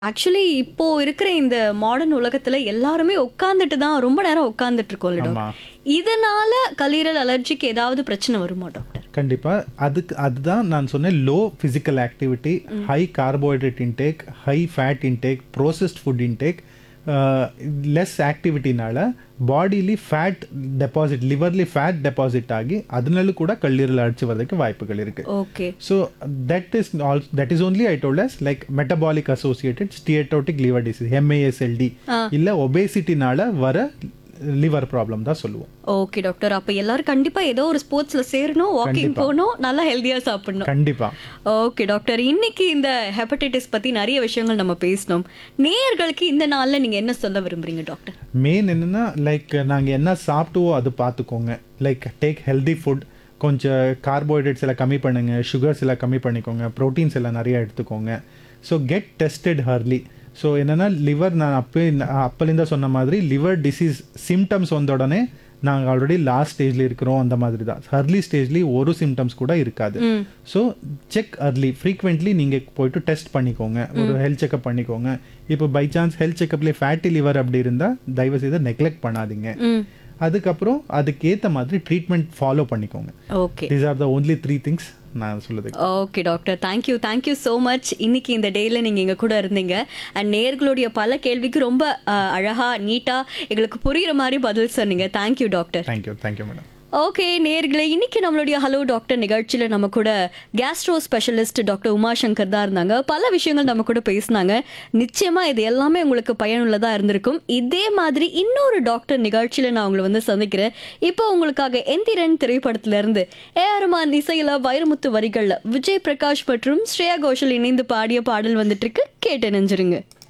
Actually இப்போ இருக்கிற இந்த மாடர்ன் உலகத்துல எல்லாருமே உட்கார்ந்துட்டு தான் ரொம்ப நேரம் உட்கார்ந்துட்டு இருக்கோம்ல ஆமா. டாக்டர் இதனால கல்லீரல் அலர்ஜிக்கு ஏதாவது பிரச்சனை வருமா டாக்டர் கண்டிப்பா அதுக்கு அதுதான் நான் சொன்னேன் low physical activity high carbohydrate intake high fat intake processed food intake less ஆக்டிவிட்டினால பாடிಲಿ ஃபேட் டெபாசிட் லிவர்லி ஃபேட் டெபாசிட் ஆகி அதனால கூட கல்லீரல் அடிச்சு வரதுக்கு வாய்ப்புகள் இருக்கு okay So that is all. That is only I told us like metabolic associated steatotic liver disease MASLD இல்ல ஒபேசிட்டினால வர லிவர் ப்ராப்ளம் தான் சொல்லுவோம் ஓகே டாக்டர் அப்ப எல்லாரும் கண்டிப்பா ஏதோ ஒரு ஸ்போர்ட்ஸ்ல சேரணும் வாக்கிங் போகணும் நல்லா ஹெல்தியா சாப்பிடணும் கண்டிப்பா ஓகே டாக்டர் இன்னைக்கு இந்த ஹெப்படைட்டிஸ் பத்தி நிறைய விஷயங்கள் நம்ம பேசணும் நேயர்களுக்கு இந்த நாள்ல நீங்க என்ன சொல்ல விரும்புறீங்க டாக்டர் மெயின் என்னன்னா லைக் நாங்கள் என்ன சாப்பிட்டுவோ அது பார்த்துக்கோங்க லைக் டேக் ஹெல்தி ஃபுட் கொஞ்சம் கார்போஹைட்ரேட்ஸ் எல்லாம் கம்மி பண்ணுங்க சுகர்ஸ் எல்லாம் கம்மி பண்ணிக்கோங்க ப்ரோட்டீன்ஸ் எல்லாம் நிறைய எடுத்துக்கோங்க so get tested early so என்னென்னா லிவர் நான் அப்போ அப்போலேருந்து சொன்ன மாதிரி லிவர் டிசீஸ் சிம்டம்ஸ் வந்த உடனே நாங்கள் ஆல்ரெடி லாஸ்ட் ஸ்டேஜில் இருக்கிறோம் அந்த மாதிரி தான் அர்லி ஸ்டேஜ்லேயும் ஒரு சிம்டம்ஸ் கூட இருக்காது ஸோ செக் அர்லி ஃப்ரீக்வெண்ட்லி நீங்கள் போயிட்டு டெஸ்ட் பண்ணிக்கோங்க ஒரு ஹெல்த் செக்அப் பண்ணிக்கோங்க இப்போ பை சான்ஸ் ஹெல்த் செக்அப்லேயே ஃபேட்டி லிவர் அப்படி இருந்தால் தயவு செய்து நெக்லெக்ட் பண்ணாதீங்க ம் அதுக்கப்புறம் அதுக்கேற்ற மாதிரி ட்ரீட்மெண்ட் ஃபாலோ பண்ணிக்கோங்க okay these are the only three things நான் சொல்லுது okay doctor thank you thank you so much இன்னைக்கு இந்த டேயில் நீங்கள் எங்கள் கூட இருந்தீங்க அண்ட் நேர்களுடைய பல கேள்விக்கு ரொம்ப அஹ், அழகா நீட்டாக எங்களுக்கு புரியுற மாதிரி பதில் சொன்னீங்க thank you doctor thank you thank you madam okay நேர்களே இன்னைக்கு நம்மளுடைய ஹலோ டாக்டர் நிகழ்ச்சியில் நம்ம கூட கேஸ்ட்ரோ ஸ்பெஷலிஸ்ட் டாக்டர் உமாசங்கர் தான் இருந்தாங்க பல விஷயங்கள் நம்ம கூட பேசினாங்க நிச்சயமா இது எல்லாமே உங்களுக்கு பயனுள்ளதாக இருந்திருக்கும் இதே மாதிரி இன்னொரு டாக்டர் நிகழ்ச்சியில் நான் உங்களை வந்து சந்திக்கிறேன் இப்போ உங்களுக்காக எந்திரன் திரைப்படத்துல இருந்து ஏஆர்மான் இசையில வைரமுத்து வரிகள்ல விஜய் பிரகாஷ் மற்றும் ஸ்ரேயா கோஷல் இணைந்து பாடிய பாடல் வந்துட்டு இருக்கு கேட்டு நெஞ்சிருங்க